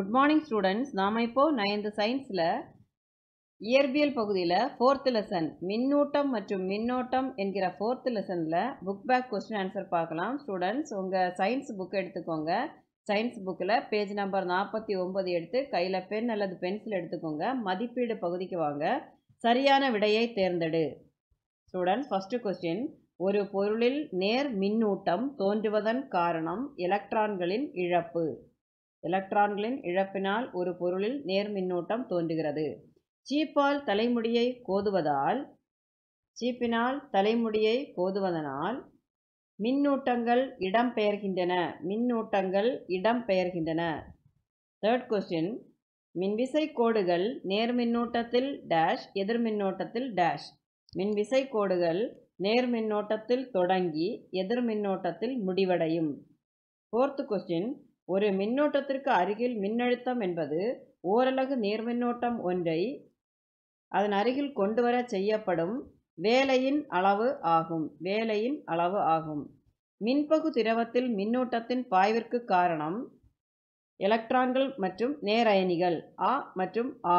good morning students நாம் இப்போ ninth சயின்ஸில் இயற்பியல் பகுதியில் ஃபோர்த் லெசன் மின்னூட்டம் மற்றும் மின்னோட்டம் என்கிற ஃபோர்த் லெசனில் புக் பேக் கொஸ்டின் ஆன்சர் பார்க்கலாம் ஸ்டூடெண்ட்ஸ் உங்கள் சயின்ஸ் புக் எடுத்துக்கோங்க சயின்ஸ் புக்கில் பேஜ் நம்பர் நாற்பத்தி ஒம்பது எடுத்து கையில் பென் அல்லது பென்சில் எடுத்துக்கோங்க மதிப்பீடு பகுதிக்கு வாங்க சரியான விடையை தேர்ந்தெடு ஸ்டூடெண்ட்ஸ் ஃபஸ்ட்டு கொஸ்டின் ஒரு பொருளில் நேர் மின்னூட்டம் தோன்றுவதன் காரணம் எலக்ட்ரான்களின் இழப்பு எலக்ட்ரான்களின் இழப்பினால் ஒரு பொருளில் நேர் மின்னூட்டம் தோன்றுகிறது சீப்பால் தலைமுடியை கோதுவதால் சீப்பினால் தலைமுடியை கோதுவதனால் மின்னூட்டங்கள் இடம்பெயர்கின்றன மின்னூட்டங்கள் இடம்பெயர்கின்றன தேர்ட் கொஸ்டின் மின்விசை கோடுகள் நேர் மின்னூட்டத்தில் டேஷ் எதிர் மின்னோட்டத்தில் டேஷ் மின்விசை கோடுகள் நேர் மின்னோட்டத்தில் தொடங்கி எதிர் மின்னோட்டத்தில் முடிவடையும் ஃபோர்த்து கொஸ்டின் ஒரு மின்னோட்டத்திற்கு அருகில் மின்னழுத்தம் என்பது ஓரலகு நேர்மின்னோட்டம் ஒன்றை அதன் அருகில் கொண்டு வர செய்யப்படும் வேலையின் அளவு ஆகும் வேலையின் அளவு ஆகும் மின்பகு திரவத்தில் மின்னூட்டத்தின் பாய்விற்கு காரணம் எலக்ட்ரான்கள் மற்றும் நேரயனிகள் ஆ மற்றும் ஆ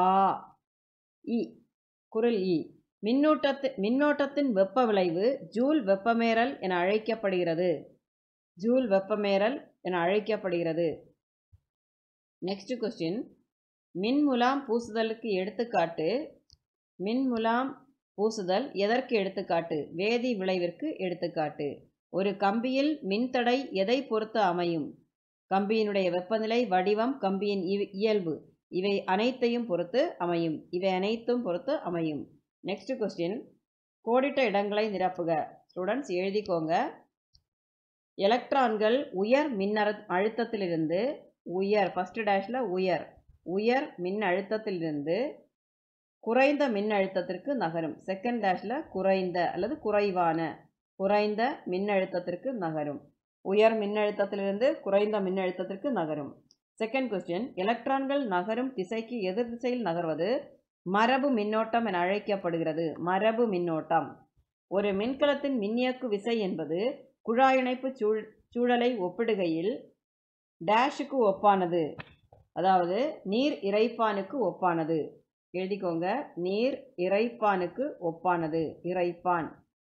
இ குரல் இ மின்னூட்டத்து மின்னோட்டத்தின் வெப்ப விளைவு ஜூல் வெப்பமேறல் என அழைக்கப்படுகிறது ஜூல் வெப்பமேறல் என அழைக்கப்படுகிறது நெக்ஸ்ட் கொஸ்டின் மின்முலாம் பூசுதலுக்கு எடுத்துக்காட்டு மின்முலாம் பூசுதல் எதற்கு எடுத்துக்காட்டு வேதி விளைவிற்கு எடுத்துக்காட்டு ஒரு கம்பியில் மின்தடை எதை பொறுத்து அமையும் கம்பியினுடைய வெப்பநிலை வடிவம் கம்பியின் இயல்பு இவை அனைத்தையும் பொறுத்து அமையும் இவை அனைத்தும் பொறுத்து அமையும் நெக்ஸ்ட் கொஸ்டின் கோடிட்ட இடங்களை நிரப்புக ஸ்டூடெண்ட்ஸ் எழுதிக்கோங்க எலக்ட்ரான்கள் உயர் மின்னற அழுத்தத்திலிருந்து உயர் ஃபஸ்ட் டேஷில் உயர் உயர் மின் அழுத்தத்திலிருந்து குறைந்த மின் அழுத்தத்திற்கு நகரும் செகண்ட் டேஷில் குறைந்த அல்லது குறைவான குறைந்த மின்னழுத்தத்திற்கு நகரும் உயர் மின்னழுத்தத்திலிருந்து குறைந்த மின்னழுத்தத்திற்கு நகரும் செகண்ட் கொஸ்டின் எலக்ட்ரான்கள் நகரும் திசைக்கு எதிர் திசையில் நகர்வது மரபு மின்னோட்டம் என அழைக்கப்படுகிறது மரபு மின்னோட்டம் ஒரு மின்கலத்தின் மின்னியக்கு விசை என்பது குழாய் இணைப்பு சூழ் சூழலை ஒப்பிடுகையில் டேஷுக்கு ஒப்பானது அதாவது நீர் இறைப்பானுக்கு ஒப்பானது எழுதிக்கோங்க நீர் இறைப்பானுக்கு ஒப்பானது இறைப்பான்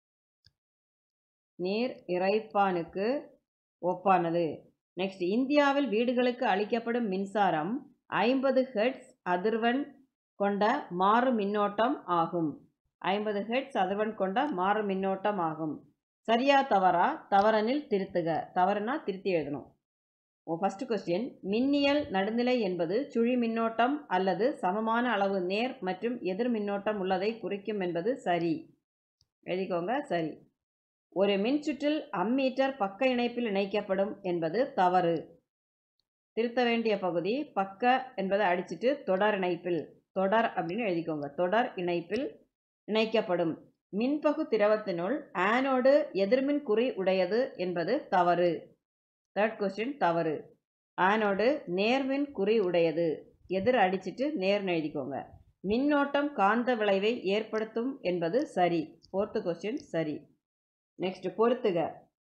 நீர் இறைப்பானுக்கு ஒப்பானது நெக்ஸ்ட் இந்தியாவில் வீடுகளுக்கு அளிக்கப்படும் மின்சாரம் ஐம்பது ஹெட்ஸ் அதிர்வெண் கொண்ட மாறு மின்னோட்டம் ஆகும் ஐம்பது ஹெட்ஸ் அதிர்வெண் கொண்ட மாறு மின்னோட்டம் ஆகும் சரியா தவறா தவறனில் திருத்துக தவறுனா திருத்தி எழுதணும் ஃபஸ்ட்டு கொஸ்டின் மின்னியல் நடுநிலை என்பது சுழி மின்னோட்டம் அல்லது சமமான அளவு நேர் மற்றும் எதிர் மின்னோட்டம் உள்ளதை குறிக்கும் என்பது சரி எழுதிக்கோங்க சரி ஒரு மின்சுற்றில் அம்மீட்டர் பக்க இணைப்பில் இணைக்கப்படும் என்பது தவறு திருத்த வேண்டிய பகுதி பக்க என்பதை அடிச்சுட்டு தொடர் இணைப்பில் தொடர் அப்படின்னு எழுதிக்கோங்க தொடர் இணைப்பில் இணைக்கப்படும் மின்பகு திரவத்தினுள் ஆனோடு எதிர்மின் குறி உடையது என்பது தவறு தேர்ட் கொஸ்டின் தவறு ஆனோடு நேர்மின் குறி உடையது எதிர் அடிச்சிட்டு நேர்னு எழுதிக்கோங்க மின்னோட்டம் காந்த விளைவை ஏற்படுத்தும் என்பது சரி ஃபோர்த்து கொஸ்டின் சரி நெக்ஸ்ட் பொறுத்துக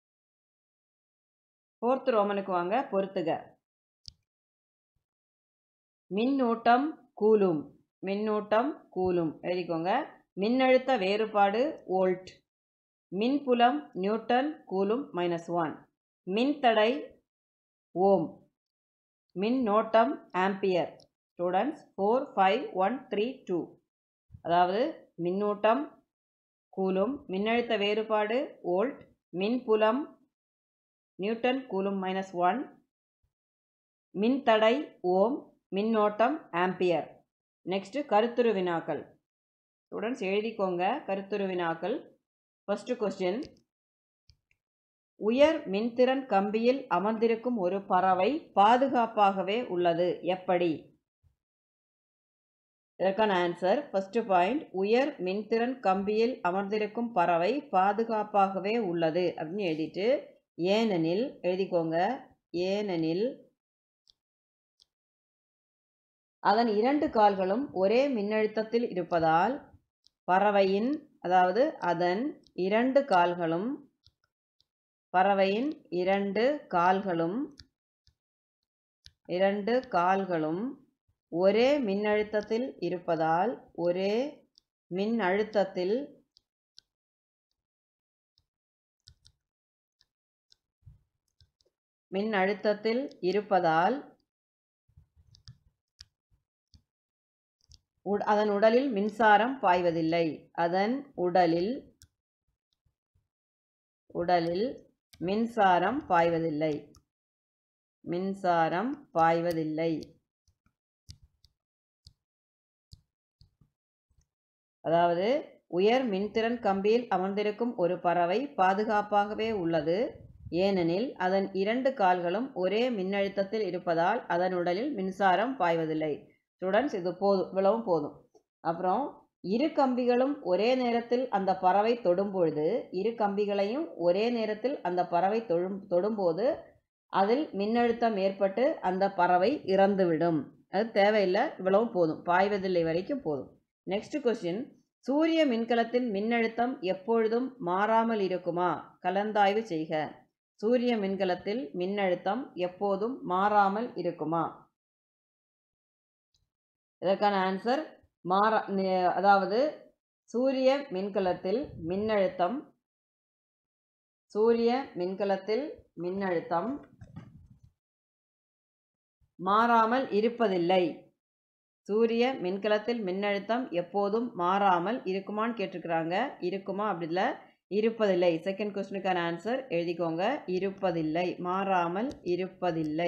ஃபோர்த் ரோமனுக்கு வாங்க பொறுத்துக மின்னூட்டம் கூலும் மின்னூட்டம் கூலும் எழுதிக்கோங்க மின்னழுத்த வேறுபாடு வோல்ட் மின்புலம் நியூட்டன் கூலும் மைனஸ் ஒன் மின்தடை ஓம் மின்னோட்டம் ampere students four five one three two அதாவது மின்னூட்டம் கூலும் மின்னழுத்த வேறுபாடு வோல்ட் மின்புலம் நியூட்டன் கூலும் மைனஸ் ஒன் மின்தடை ஓம் மின்னோட்டம் ஆம்பியர் நெக்ஸ்ட்டு கருத்துரு வினாக்கள் ஸ்டூடெண்ட்ஸ் எழுதிக்கோங்க கருத்துரு வினாக்கள் ஃபஸ்ட்டு கொஸ்டின் உயர் மின்திறன் கம்பியில் அமர்ந்திருக்கும் ஒரு பறவை பாதுகாப்பாகவே உள்ளது எப்படி இதற்கான ஆன்சர் ஃபர்ஸ்ட் பாயிண்ட் உயர் மின்திறன் கம்பியில் அமர்ந்திருக்கும் பறவை பாதுகாப்பாகவே உள்ளது அப்படின்னு எழுதிட்டு ஏனெனில் எழுதிக்கோங்க ஏனெனில் அதன் இரண்டு கால்களும் ஒரே மின்னழுத்தத்தில் இருப்பதால் பறவையின் அதாவது அதன் இரண்டு கால்களும் பறவையின் இரண்டு கால்களும் இரண்டு கால்களும் ஒரே மின்னழுத்தத்தில் இருப்பதால் ஒரே மின்னழுத்தத்தில் மின்னழுத்தத்தில் இருப்பதால் உட்- அதன் உடலில் மின்சாரம் பாய்வதில்லை அதன் உடலில் உடலில் மின்சாரம் பாய்வதில்லை மின்சாரம் பாய்வதில்லை அதாவது உயர் மின்திறன் கம்பியில் அமர்ந்திருக்கும் ஒரு பறவை பாதுகாப்பாகவே உள்ளது ஏனெனில் அதன் இரண்டு கால்களும் ஒரே மின்னழுத்தத்தில் இருப்பதால் அதன் உடலில் மின்சாரம் பாய்வதில்லை ஸ்டூடெண்ட்ஸ் இது போதும் இவ்வளவும் போதும் அப்புறம் இரு கம்பிகளும் ஒரே நேரத்தில் அந்த பறவை தொடும் பொழுது இரு கம்பிகளையும் ஒரே நேரத்தில் அந்த பறவை தொடும் தொடும்போது அதில் மின்னழுத்தம் ஏற்பட்டு அந்த பறவை இறந்துவிடும் அது தேவையில்லை இவ்வளவும் போதும் பாய்வதில்லை வரைக்கும் போதும் நெக்ஸ்ட் கொஸ்டின் சூரிய மின்கலத்தின் மின்னழுத்தம் எப்பொழுதும் மாறாமல் இருக்குமா கலந்தாய்வு செய்க சூரிய மின்கலத்தில் மின்னழுத்தம் எப்போதும் மாறாமல் இருக்குமா இதற்கான ஆன்சர் மாறா நி- அதாவது சூரிய மின்கலத்தில் மின்னழுத்தம் சூரிய மின்கலத்தில் மின்னழுத்தம் மாறாமல் இருப்பதில்லை சூரிய மின்கலத்தில் மின்னழுத்தம் எப்போதும் மாறாமல் இருக்குமான்னு கேட்டிருக்கிறாங்க இருக்குமா அப்படி இல்லை இருப்பதில்லை செகண்ட் கொஸ்டினுக்கான ஆன்சர் எழுதிக்கோங்க இருப்பதில்லை மாறாமல் இருப்பதில்லை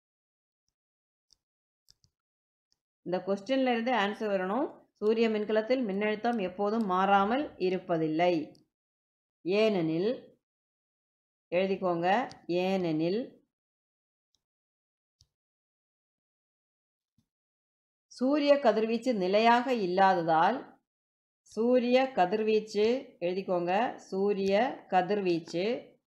இந்த கொஸ்டின்ல இருந்து ஆன்சர் வரணும் சூரிய மின்கலத்தில் மின்னழுத்தம் எப்போதும் மாறாமல் இருப்பதில்லை ஏனெனில் எழுதிக்கோங்க ஏனெனில் சூரிய கதிர்வீச்சு நிலையாக இல்லாததால் சூரிய கதிர்வீச்சு எழுதிக்கோங்க சூரிய கதிர்வீச்சு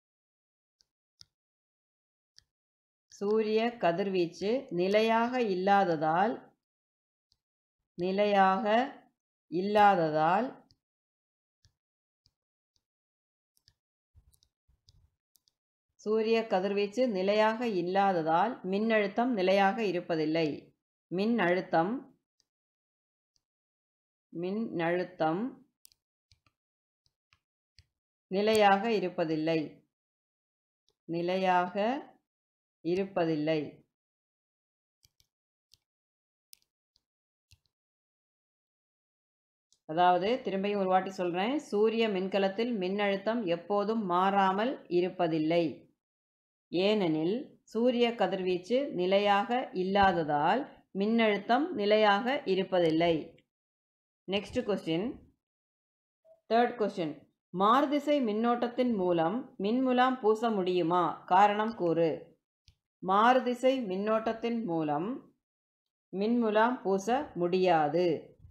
சூரிய கதிர்வீச்சு நிலையாக இல்லாததால் நிலையாக இல்லாததால் சூரிய கதிர்வீச்சு நிலையாக இல்லாததால் மின்னழுத்தம் நிலையாக இருப்பதில்லை மின்னழுத்தம் மின்னழுத்தம் நிலையாக இருப்பதில்லை நிலையாக இருப்பதில்லை அதாவது திரும்பியும் ஒரு வாட்டி சொல்கிறேன் சூரிய மின்கலத்தில் மின்னழுத்தம் எப்போதும் மாறாமல் இருப்பதில்லை ஏனெனில் சூரிய கதிர்வீச்சு நிலையாக இல்லாததால் மின்னழுத்தம் நிலையாக இருப்பதில்லை நெக்ஸ்ட் கொஸ்டின் தேர்ட் கொஸ்டின் மாறுதிசை மின்னோட்டத்தின் மூலம் மின்முலாம் பூச முடியுமா காரணம் கூறு மாறுதிசை மின்னோட்டத்தின் மூலம் மின்முலாம் பூச முடியாது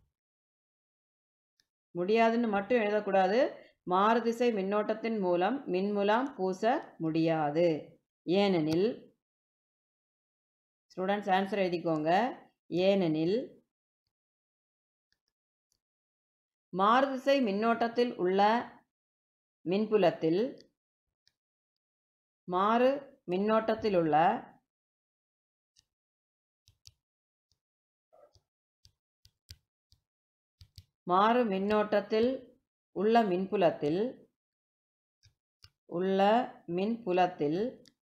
முடியாதுன்னு மட்டும் எழுதக்கூடாது மாறுதிசை மின்னோட்டத்தின் மூலம் மின்முலாம் பூச முடியாது ஏனெனில் ஸ்டூடெண்ட்ஸ் ஆன்சர் எழுதிக்கோங்க ஏனெனில் மாறுதிசை மின்னோட்டத்தில் உள்ள மின்புலத்தில் மாறு மின்னோட்டத்தில் உள்ள மாறு மின்னோட்டத்தில் உள்ள மின்புலத்தில் உள்ள மின்புலத்தில்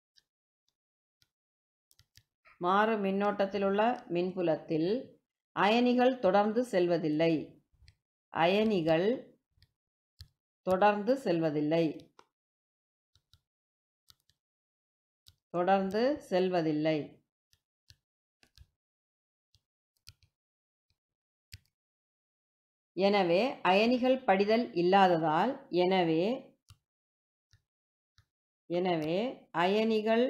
மாறு மின்னோட்டத்தில் உள்ள மின்புலத்தில் அயனிகள் தொடர்ந்து செல்வதில்லை அயனிகள் தொடர்ந்து செல்வதில்லை தொடர்ந்து செல்வதில்லை எனவே அயனிகள் படிதல் இல்லாததால் எனவே எனவே அயனிகள்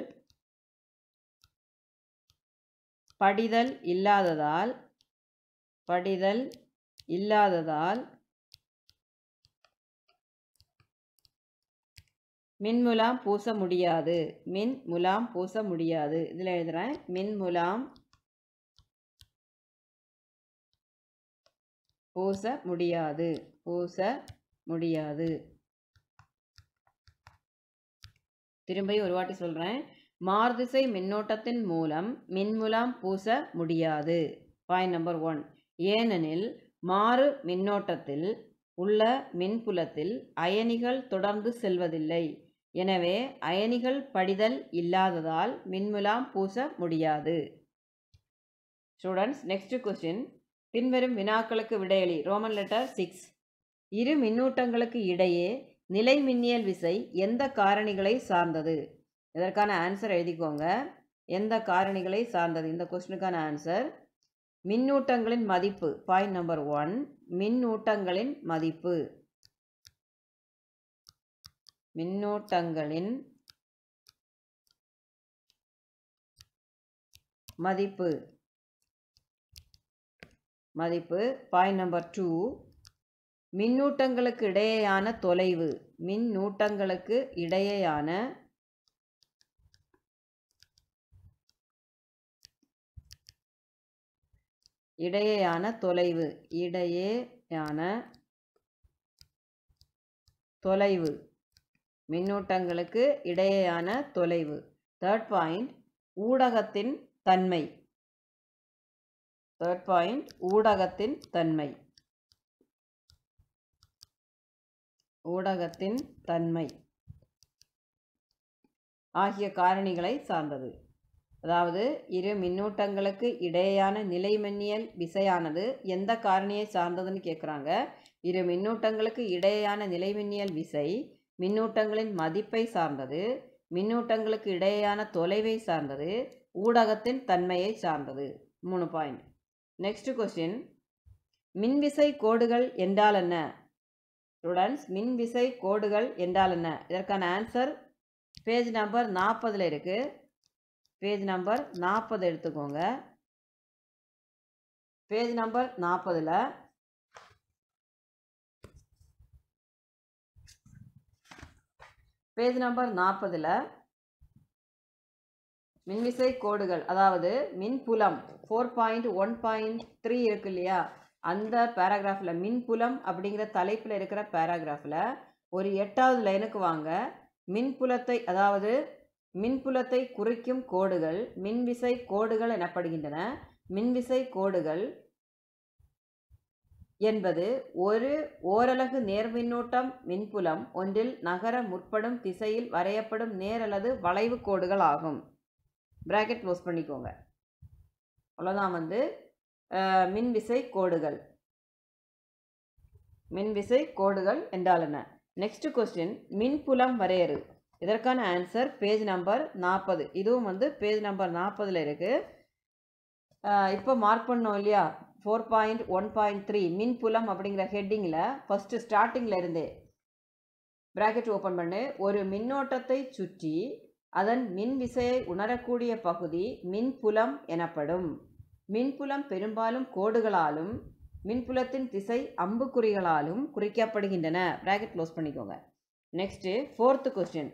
படிதல் இல்லாததால் படிதல் இல்லாததால் மின்முலாம் பூச முடியாது மின் முலாம் பூச முடியாது இதில் எழுதுகிறேன் மின்முலாம் பூச முடியாது பூச முடியாது திரும்பியும் ஒரு வாட்டி சொல்கிறேன் மாறுதிசை மின்னோட்டத்தின் மூலம் மின்முலாம் பூச முடியாது பாயிண்ட் நம்பர் ஒன் ஏனெனில் மாறு மின்னோட்டத்தில் உள்ள மின்புலத்தில் அயனிகள் தொடர்ந்து செல்வதில்லை எனவே அயனிகள் படிதல் இல்லாததால் மின்முலாம் பூச முடியாது ஸ்டூடெண்ட்ஸ் நெக்ஸ்ட் கொஸ்டின் பின்வரும் வினாக்களுக்கு விடையளி ரோமன் லெட்டர் சிக்ஸ் இரு மின்னூட்டங்களுக்கு இடையே நிலை மின்னியல் விசை எந்த காரணிகளை சார்ந்தது இதற்கான ஆன்சர் எழுதிக்கோங்க எந்த காரணிகளை சார்ந்தது இந்த கொஸ்டினுக்கான ஆன்சர் மின்னூட்டங்களின் மதிப்பு பாயிண்ட் நம்பர் ஒன் மின்னூட்டங்களின் மதிப்பு மின்னூட்டங்களின் மதிப்பு மதிப்பு பாயிண்ட் நம்பர் டூ மின்னூட்டங்களுக்கு இடையேயான தொலைவு மின்னூட்டங்களுக்கு இடையேயான இடையேயான தொலைவு இடையேயான தொலைவு மின்னூட்டங்களுக்கு இடையேயான தொலைவு தேர்ட் பாயிண்ட் ஊடகத்தின் தன்மை தேர்ட் பாயிண்ட் ஊடகத்தின் தன்மை ஊடகத்தின் தன்மை ஆகிய காரணிகளை சார்ந்தது அதாவது இரு மின்னூட்டங்களுக்கு இடையேயான நிலைமின்னியல் விசையானது எந்த காரணியை சார்ந்ததுன்னு கேட்குறாங்க இரு மின்னூட்டங்களுக்கு இடையேயான நிலைமின்னியல் விசை மின்னூட்டங்களின் மதிப்பை சார்ந்தது மின்னூட்டங்களுக்கு இடையேயான தொலைவை சார்ந்தது ஊடகத்தின் தன்மையை சார்ந்தது மூணு பாயிண்ட் நெக்ஸ்ட் கொஸ்டின் மின்விசை கோடுகள் என்றால் என்ன ஸ்டூடெண்ட்ஸ் மின்விசை கோடுகள் என்றால் என்ன இதற்கான ஆன்சர் பேஜ் நம்பர் நாற்பதில் இருக்குது பேஜ் நம்பர் நாற்பது எடுத்துக்கோங்க பேஜ் நம்பர் நாற்பதில் பேஜ் நம்பர் நாற்பதில் மின்விசை கோடுகள் அதாவது மின்புலம் four point one point three இருக்கு இல்லையா அந்த பேராகிராஃபில் மின்புலம் அப்படிங்கிற தலைப்பில் இருக்கிற பேராகிராஃபில் ஒரு எட்டாவது லைனுக்கு வாங்க மின்புலத்தை அதாவது மின்புலத்தை குறிக்கும் கோடுகள் மின்விசை கோடுகள் எனப்படுகின்றன மின்விசை கோடுகள் என்பது ஒரு ஓரலகு நேர்மின்னூட்டம் மின்புலம் ஒன்றில் நகர முற்படும் திசையில் வரையப்படும் நேர் அல்லது வளைவு கோடுகள் ஆகும் பிராக்கெட் க்ளோஸ் பண்ணிக்கோங்க அவ்வளோதான் வந்து அஹ், மின்விசை கோடுகள் மின்விசை கோடுகள் என்றால் என்ன நெக்ஸ்ட் கொஸ்டின் மின்புலம் வரையறு இதற்கான ஆன்சர் பேஜ் நம்பர் நாற்பது இதுவும் வந்து பேஜ் நம்பர் நாற்பதில் இருக்குது இப்போ மார்க் பண்ணோம் இல்லையா four point one point three மின்புலம் அப்படிங்கிற ஹெட்டிங்கில் ஃபஸ்ட்டு ஸ்டார்டிங்கில் இருந்தே பிராக்கெட் ஓப்பன் பண்ணு ஒரு மின்னோட்டத்தை சுற்றி அதன் மின் விசையை உணரக்கூடிய பகுதி மின்புலம் எனப்படும் மின்புலம் பெரும்பாலும் கோடுகளாலும் மின்புலத்தின் திசை அம்புக்குறிகளாலும் குறிக்கப்படுகின்றன பிராக்கெட் க்ளோஸ் பண்ணிக்கோங்க நெக்ஸ்ட்டு ஃபோர்த்து கொஸ்டின்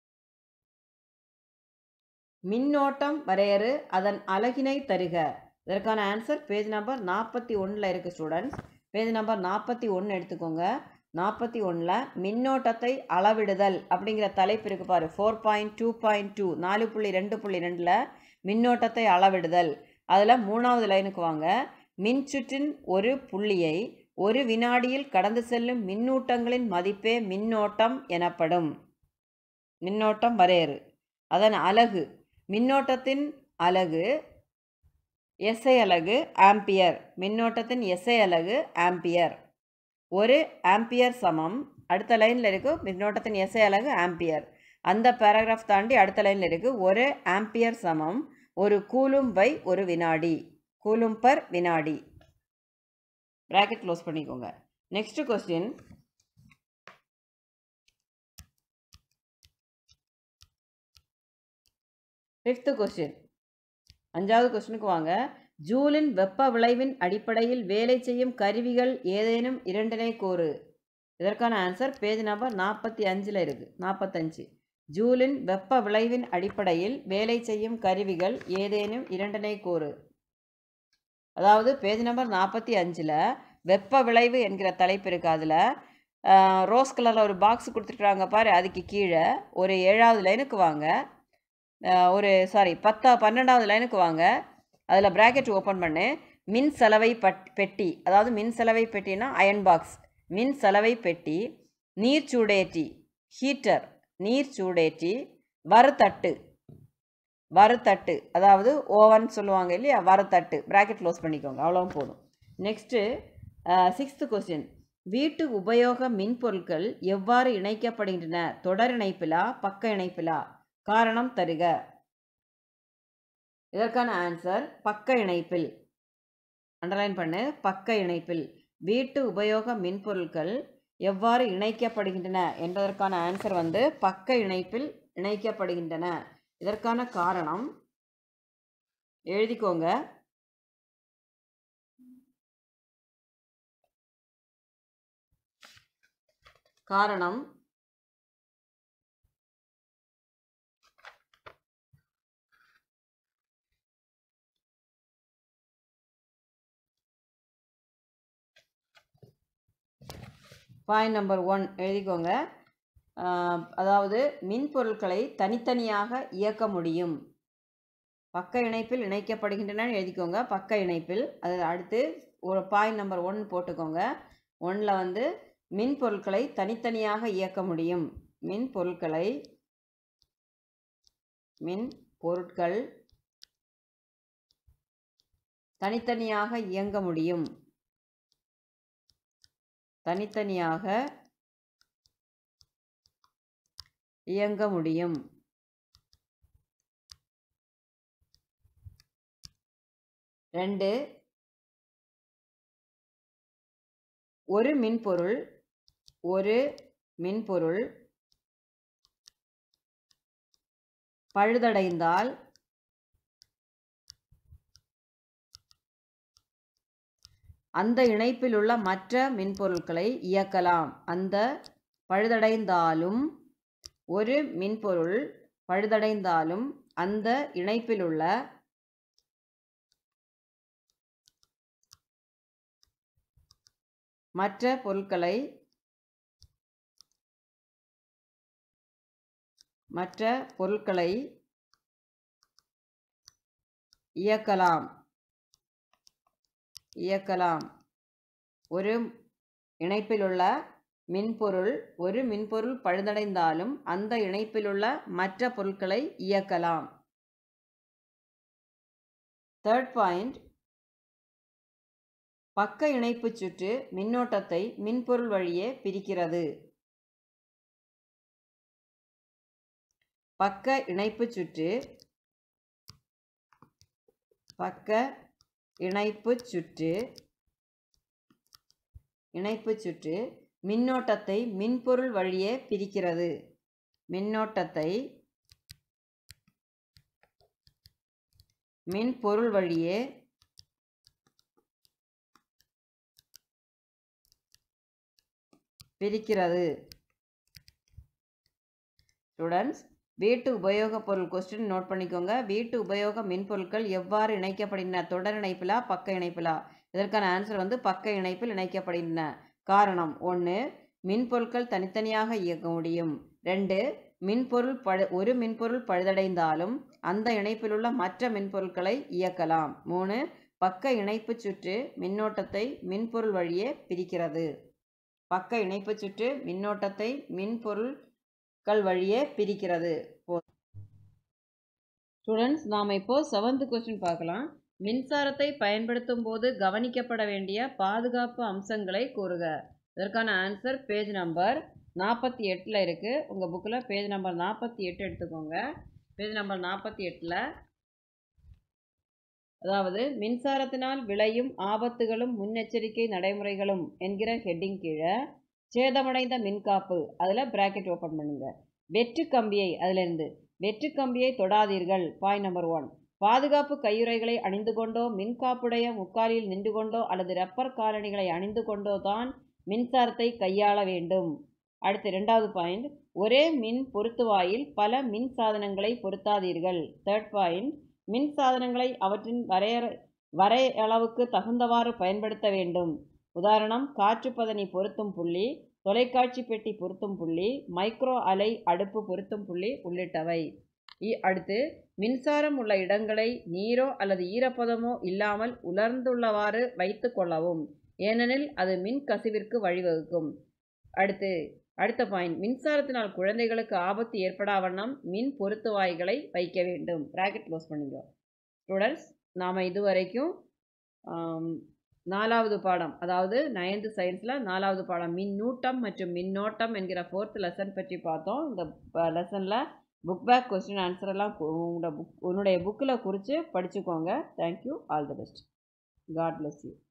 மின்னோட்டம் வரையறு அதன் அலகினை தருக இதற்கான ஆன்சர் பேஜ் நம்பர் நாற்பத்தி ஒன்றில் இருக்குது ஸ்டூடெண்ட்ஸ் பேஜ் நம்பர் நாற்பத்தி ஒன்று எடுத்துக்கோங்க நாற்பத்தி ஒன்றில் மின்னோட்டத்தை அளவிடுதல் அப்படிங்கிற தலைப்பு இருக்கு பாரு four point two point two நாலு புள்ளி ரெண்டு புள்ளி ரெண்டில் மின்னோட்டத்தை அளவிடுதல் அதில் மூணாவது லைனுக்கு வாங்க மின்சுற்றின் ஒரு புள்ளியை ஒரு வினாடியில் கடந்து செல்லும் மின்னூட்டங்களின் மதிப்பே மின்னோட்டம் எனப்படும் மின்னோட்டம் வரையறு அதன் அலகு மின்னோட்டத்தின் அலகு எஸ்ஐ அலகு ஆம்பியர் மின்னோட்டத்தின் எஸ்ஐ அலகு ஆம்பியர் ஒரு ஆம்பியர் சமம் அடுத்த லைனில் இருக்குது மின்னோட்டத்தின் எஸ்ஐ அலகு ஆம்பியர் அந்த பேராகிராஃப் தாண்டி அடுத்த லைனில் இருக்குது ஒரு ஆம்பியர் சமம் ஒரு கூலும் பை ஒரு வினாடி கூலும் பர் வினாடி ப்ராக்கெட் க்ளோஸ் பண்ணிக்கோங்க நெக்ஸ்ட் கொஸ்டின் ஃபிஃப்த்து கொஸ்டின் அஞ்சாவது கொஸ்டினுக்கு வாங்க ஜூலின் வெப்ப விளைவின் அடிப்படையில் வேலை செய்யும் கருவிகள் ஏதேனும் இரண்டினை கூறு இதற்கான ஆன்சர் பேஜ் நம்பர் நாற்பத்தி அஞ்சில் இருக்குது நாற்பத்தஞ்சு ஜூலின் வெப்ப விளைவின் அடிப்படையில் வேலை செய்யும் கருவிகள் ஏதேனும் இரண்டினை கூறு அதாவது பேஜ் நம்பர் நாற்பத்தி அஞ்சில் வெப்ப விளைவு என்கிற தலைப்பு இருக்குது அதில் ரோஸ் கலரில் ஒரு பாக்ஸ் கொடுத்துருக்குறாங்க பாரு அதுக்கு கீழே ஒரு ஏழாவது லைனுக்கு வாங்க ஒரு சாரி பத்தா பன்னெண்டாவது லைனுக்கு வாங்க அதில் ப்ராக்கெட் ஓப்பன் பண்ணு மின் சலவை பட் பெட்டி அதாவது மின் சலவை பெட்டினா அயன் பாக்ஸ் மின் சலவை பெட்டி நீர் சூடேற்றி ஹீட்டர் நீர் சூடேற்றி வறுத்தட்டு வறுத்தட்டு அதாவது ஓவன் சொல்லுவாங்க இல்லையா வறுத்தட்டு ப்ராக்கெட் க்ளோஸ் பண்ணிக்கோங்க அவ்வளோ போதும் நெக்ஸ்ட்டு சிக்ஸ்த்து கொஸ்டின் வீட்டு உபயோக மின்பொருட்கள் எவ்வாறு இணைக்கப்படுகின்றன தொடர் இணைப்பிலா பக்க இணைப்பிலா காரணம் தருக இதற்கான ஆன்சர் பக்க இணைப்பில் அண்டர்லைன் பண்ணு பக்க இணைப்பில் வீட்டு உபயோக மின்பொருட்கள் எவ்வாறு இணைக்கப்படுகின்றன என்பதற்கான ஆன்சர் வந்து பக்க இணைப்பில் இணைக்கப்படுகின்றன இதற்கான காரணம் எழுதிக்கோங்க காரணம் பாயிண்ட் நம்பர் ஒன் எழுதிக்கோங்க அதாவது மின்பொருட்களை தனித்தனியாக இயக்க முடியும் பக்க இணைப்பில் இணைக்கப்படுகின்றன எழுதிக்கோங்க பக்க இணைப்பில் அது அடுத்து ஒரு பாயிண்ட் நம்பர் ஒன் போட்டுக்கோங்க ஒன்றில் வந்து மின்பொருட்களை தனித்தனியாக இயக்க முடியும் மின் பொருட்களை மின் பொருட்கள் தனித்தனியாக இயங்க முடியும் தனித்தனியாக இயங்க முடியும் ரெண்டு ஒரு மின்பொருள் ஒரு மின்பொருள் பழுதடைந்தால் அந்த இணைப்பில் உள்ள மற்ற மின்பொருட்களை இயக்கலாம் அந்த பழுதடைந்தாலும் ஒரு மின்பொருள் பழுதடைந்தாலும் அந்த இணைப்பில் உள்ள மற்ற பொருட்களை மற்ற பொருட்களை இயக்கலாம் இயக்கலாம் ஒரு இணைப்பிலுள்ள மின்பொருள் ஒரு மின்பொருள் பழுதடைந்தாலும் அந்த இணைப்பிலுள்ள மற்ற பொருட்களை இயக்கலாம் தேர்ட் பாயிண்ட் பக்க இணைப்பு சுற்று மின்னோட்டத்தை மின்பொருள் வழியே பிரிக்கிறது பக்க இணைப்பு சுற்று பக்க இணைப்பு சுற்று இணைப்பு சுற்று மின்னோட்டத்தை மின்பொருள் வழியே பிரிக்கிறது மின்னோட்டத்தை மின்பொருள் வழியே பிரிக்கிறது ஸ்டூடெண்ட்ஸ் வீட்டு உபயோகப் பொருள் கொஸ்டின் நோட் பண்ணிக்கோங்க வீட்டு உபயோக மின்பொருட்கள் எவ்வாறு இணைக்கப்படுகின்றன தொடர் இணைப்பிலா பக்க இணைப்பிலா இதற்கான ஆன்சர் வந்து பக்க இணைப்பில் இணைக்கப்படுகின்றன காரணம் ஒன்று மின்பொருட்கள் தனித்தனியாக இயக்க முடியும் ரெண்டு மின்பொருள் பழு ஒரு மின்பொருள் பழுதடைந்தாலும் அந்த இணைப்பிலுள்ள மற்ற மின்பொருட்களை இயக்கலாம் மூணு பக்க இணைப்பு சுற்று மின்னோட்டத்தை மின்பொருள் வழியே பிரிக்கிறது பக்க இணைப்பு சுற்று மின்னோட்டத்தை மின்பொருட்கள் வழியே பிரிக்கிறது ஸ்டூடெண்ட்ஸ் நாம் இப்போ செவன்த் கொஸ்டின் பார்க்கலாம் மின்சாரத்தை பயன்படுத்தும் போது கவனிக்கப்பட வேண்டிய பாதுகாப்பு அம்சங்களை கூறுக இதற்கான ஆன்சர் பேஜ் நம்பர் நாற்பத்தி எட்டில் இருக்குது உங்கள் புக்கில் பேஜ் நம்பர் நாற்பத்தி எட்டு எடுத்துக்கோங்க பேஜ் நம்பர் நாற்பத்தி எட்டில் அதாவது மின்சாரத்தினால் விளையும் ஆபத்துகளும் முன்னெச்சரிக்கை நடைமுறைகளும் என்கிற ஹெட்டிங் கீழே சேதமடைந்த மின்காப்பு அதில் பிராக்கெட் ஓப்பன் பண்ணுங்க வெற்று கம்பியை அதிலிருந்து வெற்று கம்பியை தொடாதீர்கள் பாயிண்ட் நம்பர் ஒன் பாதுகாப்பு கையுறைகளை அணிந்து கொண்டோ மின்காப்புடைய முக்காலில் நின்று கொண்டோ அல்லது ரப்பர் காலணிகளை அணிந்து கொண்டோ தான் மின்சாரத்தை கையாள வேண்டும் அடுத்து ரெண்டாவது பாயிண்ட் ஒரே மின் பொருத்துவாயில் பல மின் சாதனங்களை பொருத்தாதீர்கள் தேர்ட் பாயிண்ட் மின் சாதனங்களை அவற்றின் வரையற வரையளவுக்கு தகுந்தவாறு பயன்படுத்த வேண்டும் உதாரணம் காற்றுப்பதனி பொருத்தும் புள்ளி தொலைக்காட்சி பெட்டி பொருத்தும் புள்ளி மைக்ரோ அலை அடுப்பு பொருத்தும் புள்ளி உள்ளிட்டவை இ- அடுத்து மின்சாரம் உள்ள இடங்களை நீரோ அல்லது ஈரப்பதமோ இல்லாமல் உலர்ந்துள்ளவாறு வைத்து கொள்ளவும் ஏனெனில் அது மின் கசிவிற்கு வழிவகுக்கும் அடுத்து அடுத்த பாயிண்ட் மின்சாரத்தினால் குழந்தைகளுக்கு ஆபத்து ஏற்படா வண்ணம் மின் பொருத்துவாய்களை வைக்க வேண்டும் ப்ராக்கெட் க்ளோஸ் பண்ணிக்கோ ஸ்டூடெண்ட்ஸ் நாம் இதுவரைக்கும் ஆம், நாலாவது பாடம் அதாவது நைன்த்து சயின்ஸில் நாலாவது பாடம் மின்னூட்டம் மற்றும் மின்னோட்டம் என்கிற ஃபோர்த் லெசன் பற்றி பார்த்தோம் இந்த லெசனில் புக் பேக் கொஸ்டின் ஆன்சர் எல்லாம் கு- உங்களோட புக் உன்னுடைய புக்கில் குறித்து படிச்சுக்கோங்க thank you all the best God bless you